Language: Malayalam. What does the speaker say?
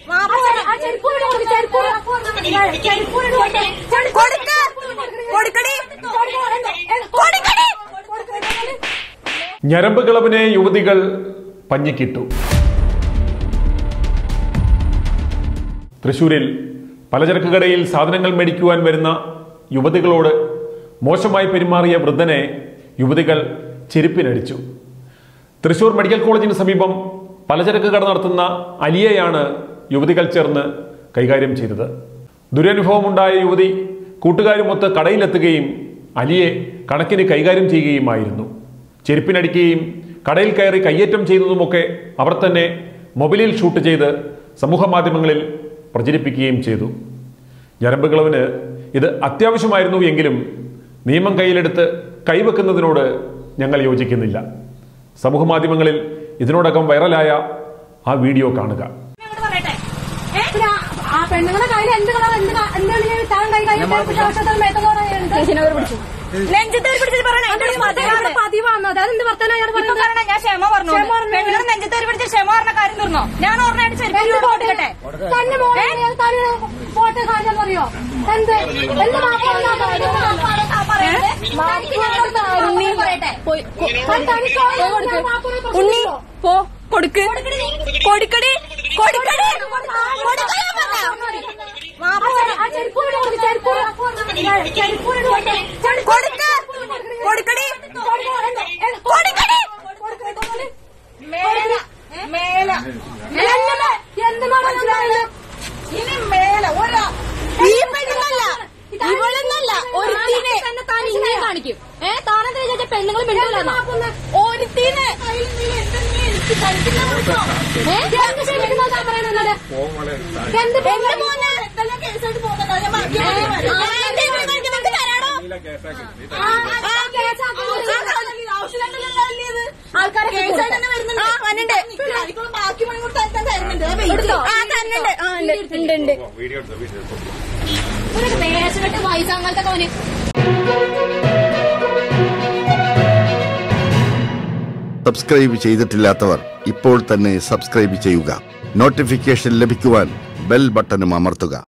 ആ ചെരുപ്പ് ഇവിടെ കൊടുക്ക്, ചെരുപ്പ്. ചെരുപ്പ് ഇവിടെ കൊടുക്ക്. ചെരുപ്പ് കൊടുക്ക്. കൊടുക്കടി. കൊടുക്കടി. ഞരമ്പ് കിളവിനെ യുവതികൾ പഞ്ഞിക്കിട്ടു തൃശൂരിൽ പലചരക്ക് കടയിൽ സാധനങ്ങൾ മേടിക്കുവാൻ വരുന്ന യുവതികളോട് മോശമായി പെരുമാറിയ വൃദ്ധനെ യുവതികൾ ചെരുപ്പിനടിച്ചു തൃശൂർ മെഡിക്കൽ കോളേജിന് സമീപം പലചരക്ക് കട നടത്തുന്ന അലിയയാണ് യുവതികൾ ചേർന്ന് കൈകാര്യം ചെയ്തത് ദുരനുഭവമുണ്ടായ യുവതി കൂട്ടുകാരുമൊത്ത് കടയിലെത്തുകയും അലിയെ കണക്കിന് കൈകാര്യം ചെയ്യുകയുമായിരുന്നു ചെരുപ്പിനടിക്കുകയും കടയിൽ കയറി കയ്യേറ്റം ചെയ്തതുമൊക്കെ അവർ തന്നെ മൊബൈലിൽ ഷൂട്ട് ചെയ്ത് സമൂഹ മാധ്യമങ്ങളിൽ പ്രചരിപ്പിക്കുകയും ചെയ്തു ഞരമ്പുകളവിന് ഇത് അത്യാവശ്യമായിരുന്നു എങ്കിലും നിയമം കയ്യിലെടുത്ത് കൈവെക്കുന്നതിനോട് ഞങ്ങൾ യോജിക്കുന്നില്ല സമൂഹ മാധ്യമങ്ങളിൽ ഇതിനോടകം വൈറലായ ആ വീഡിയോ കാണുക പിന്നെ ആ- ആ പെണ്ണുങ്ങളുടെ കയ്യിൽ എന്ത് കളർ എന്ത് ക- എന്താണ് ഞാൻ താൻ കൈ കൈ ആവശ്യത്തിൽ മേത്തലോടെ നെഞ്ചത്ത് ഒരു പിടിച്ചിട്ട് പറയണേ എന്റെ ഒരു പതിവാണ്. പതിവാണ് അതായത് എന്ത് വർത്തന അയാൾ ഇപ്പൊ പറയുന്നത് പറയണ ഞാൻ ക്ഷമ പറഞ്ഞു ക്ഷമ പറഞ്ഞു. പെണ്ണുങ്ങൾ നെഞ്ചത്ത് ഒരു പിടിച്ച് ക്ഷമ പറഞ്ഞ കാര്യം തീർന്നോ ഞാൻ ഓർമ്മയായിട്ട് ചെരുപ്പ് പോട്ടെ തന്നെ മോളെ തന്നെ ഫോട്ടോ കാണിച്ചാൽ പറയോ എന്ത് എന്ത് ഉണ്ണി പോ കൊടുക്ക് കൊടുക്കടി കൊടുക്കടി കൊടുക്ക് കൊടുക്കടി കൊടുക്കടി മേല മേല എന്ത് മനസ്സിലായില്ല ഇനി മേല ഒരാ ഈ പെണ്ണുങ്ങളല്ല ഇവളെന്നല്ല ഒരുത്തിനെ തന്നെ താൻ ഇങ്ങനെ കാണിക്കും ഏ താനെന്താ വിചാരിച്ച പെണ്ണുങ്ങൾ മിണ്ടില്ല ഒരുത്തിനെ എന്ത് എന്റെ മോനെ ഇതെല്ലാം കേസായിട്ട് പോകുന്നതാ ഞാൻ ബാക്കി നിങ്ങൾക്ക് തരാടോ ആൾക്കാരെ കേസായിട്ട് തന്നെ വരുന്നുണ്ട് ആ വന്നിണ്ട് ഇപ്പൊ ബാക്കി മണിക്കൂർ തന്നെ തരുന്നുണ്ട് ആ തരുന്നുണ്ട് ആ ഉണ്ട് ഉണ്ട് ഉണ്ട് ഒരു ദേശഘട്ട് പൈസ അങ്ങനത്തെ അവന് സബ്സ്ക്രൈബ് ചെയ്തിട്ടില്ലാത്തവർ ഇപ്പോൾ തന്നെ സബ്സ്ക്രൈബ് ചെയ്യുക നോട്ടിഫിക്കേഷൻ ലഭിക്കുവാൻ ബെൽ ബട്ടണും അമർത്തുക